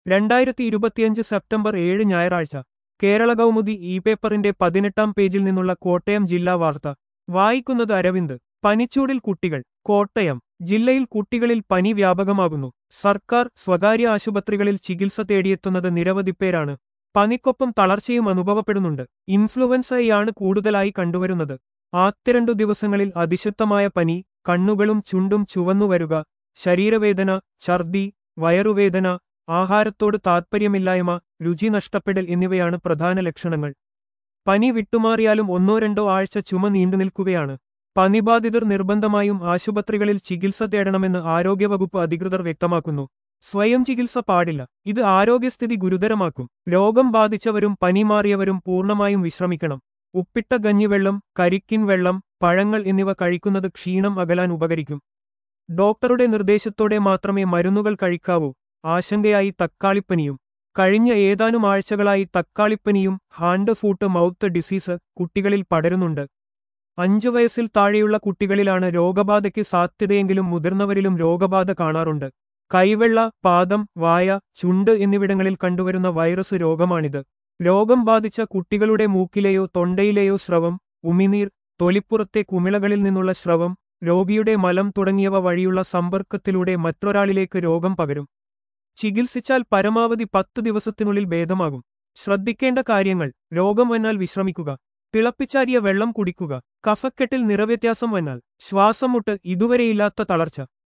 രണ്ടായിരത്തി ഇരുപത്തിയഞ്ച് സെപ്റ്റംബർ ഏഴ് ഞായറാഴ്ച കേരള കൗമുദി ഇ പേപ്പറിന്റെ പതിനെട്ടാം പേജിൽ നിന്നുള്ള കോട്ടയം ജില്ലാ വാർത്ത വായിക്കുന്നത് അരവിന്ദ് പനിച്ചൂടിൽ കുട്ടികൾ കോട്ടയം ജില്ലയിൽ കുട്ടികളിൽ പനി വ്യാപകമാകുന്നു സർക്കാർ സ്വകാര്യ ആശുപത്രികളിൽ ചികിത്സ തേടിയെത്തുന്നത് നിരവധി പേരാണ് പനിക്കൊപ്പം തളർച്ചയും അനുഭവപ്പെടുന്നുണ്ട് ഇൻഫ്ലുവൻസയാണ് കൂടുതലായി കണ്ടുവരുന്നത് ആദ്യ രണ്ടു ദിവസങ്ങളിൽ അതിശക്തമായ പനി കണ്ണുകളും ചുണ്ടും ചുവന്നുവരുക ശരീരവേദന ഛർദി വയറുവേദന ആഹാരത്തോട് താത്പര്യമില്ലായ്മ രുചി നഷ്ടപ്പെടൽ എന്നിവയാണ് പ്രധാന ലക്ഷണങ്ങൾ പനി വിട്ടുമാറിയാലും ഒന്നോ രണ്ടോ ആഴ്ച ചുമ നീണ്ടുനിൽക്കുകയാണ് പനിബാധിതർ നിർബന്ധമായും ആശുപത്രികളിൽ ചികിത്സ തേടണമെന്ന് ആരോഗ്യവകുപ്പ് അധികൃതർ വ്യക്തമാക്കുന്നു സ്വയം ചികിത്സ പാടില്ല ഇത് ആരോഗ്യസ്ഥിതി ഗുരുതരമാക്കും രോഗം ബാധിച്ചവരും പനി മാറിയവരും പൂർണ്ണമായും വിശ്രമിക്കണം ഉപ്പിട്ട കഞ്ഞിവെള്ളം കരിക്കിൻ വെള്ളം പഴങ്ങൾ എന്നിവ കഴിക്കുന്നത് ക്ഷീണം അകലാൻ ഉപകരിക്കും ഡോക്ടറുടെ നിർദ്ദേശത്തോടെ മാത്രമേ മരുന്നുകൾ കഴിക്കാവൂ ആശങ്കയായി തക്കാളിപ്പനിയും കഴിഞ്ഞ ഏതാനും ആഴ്ചകളായി തക്കാളിപ്പനിയും ഹാൻഡ് ഫൂട്ട് മൗത്ത് ഡിസീസ് കുട്ടികളിൽ പടരുന്നുണ്ട് അഞ്ചു വയസ്സിൽ താഴെയുള്ള കുട്ടികളിലാണ് രോഗബാധയ്ക്ക് സാധ്യതയെങ്കിലും മുതിർന്നവരിലും രോഗബാധ കാണാറുണ്ട് കൈവെള്ള പാദം വായ ചുണ്ട് എന്നിവിടങ്ങളിൽ കണ്ടുവരുന്ന വൈറസ് രോഗമാണിത് രോഗം ബാധിച്ച കുട്ടികളുടെ മൂക്കിലെയോ തൊണ്ടയിലെയോ സ്രവം ഉമിനീർ തൊലിപ്പുറത്തെ കുമിളകളിൽ നിന്നുള്ള സ്രവം രോഗിയുടെ മലം തുടങ്ങിയവ വഴിയുള്ള സമ്പർക്കത്തിലൂടെ മറ്റൊരാളിലേക്ക് രോഗം പകരും ചികിത്സിച്ചാൽ പരമാവധി പത്ത് ദിവസത്തിനുള്ളിൽ ഭേദമാകും ശ്രദ്ധിക്കേണ്ട കാര്യങ്ങൾ രോഗം വന്നാൽ വിശ്രമിക്കുക തിളപ്പിച്ചാരിയ വെള്ളം കുടിക്കുക കഫക്കെട്ടിൽ നിറവ്യത്യാസം വന്നാൽ ശ്വാസം മുട്ട് ഇതുവരെയില്ലാത്ത തളർച്ച